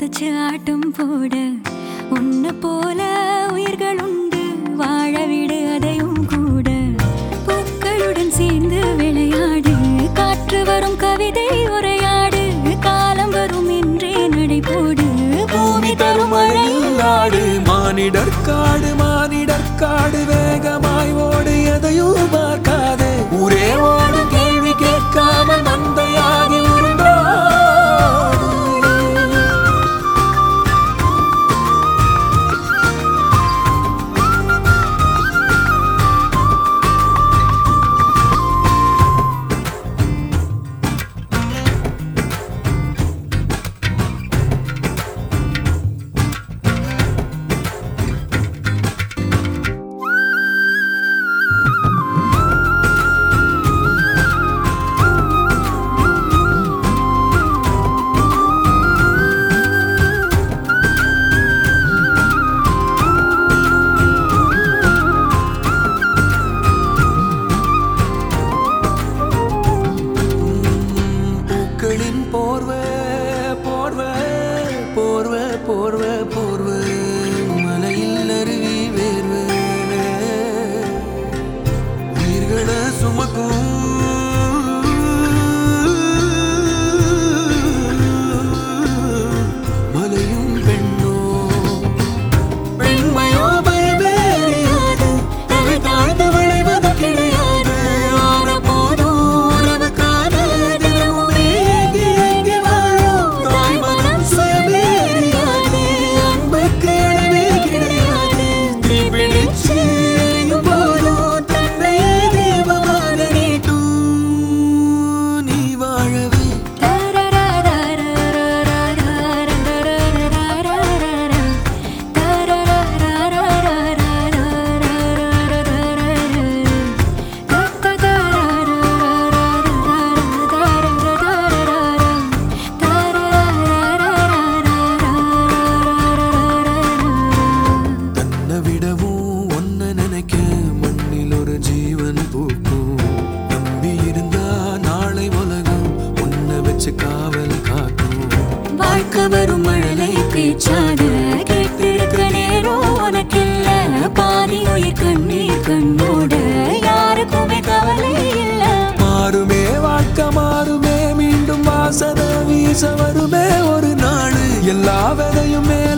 வச்சு ஆட்டம் போட உன்னை போல உயிர்கள் உண்டு வாழ விடு அதையும் கூட பூக்களுடன் சேர்ந்து விளையாடு காற்று வரும் கவிதை உரையாடு காலம் வரும் என்றே நடைபோடு பூமி தரும் மழையில் நாடு மானிடர் காடு மானிடர் காடு வேகமாய் ஓடு எதையும் பார்க்காதே ஊரே ஓடு கேள்வி கேட்காமல் மந்தையாகி உருண்டோடு பூக்களின் போர்வை போர்வை போர்வை போர்வை போர்வை மலையில் அருவி வேர்வை உயிர்களை சுமக்கும் மலையும் பெண்ணோ பெண்மையோ பயமேறியாது தலை தாழ்ந்து விளைவது கிடையாது ஆன போதும் உறவுக்கான தினமும் ஏங்கி ஏங்கி வாழும் தாய் மனம் சுயமேறியாது அன்புக்கு அளவே கிடையாது தீ பிடிச்சு எரியும் போதும் தன்னையே தெய்வமாக நீட்டும் நீ வாழவே தன்னை விடவும் ஒன்ன நினைக்க மண்ணில் ஒரு ஜீவன் பூக்கும் நம்பி இருந்தா நாளை உலகம் உன்னை வச்சு காவல் காக்கும் வாழ்க்கை வரும் மழலை பேச்சாக கேட்டிருக்க நேரம் உனக்கில்ல பாதி உயிர் கண்ணீர் கண்ணோட யாருக்குமே கவலை இல்ல மாறுமே வாழ்க்கை மாறுமே மீண்டும் வாசனை வீச வருமே ஒரு நாள் எல்லா விதையுமே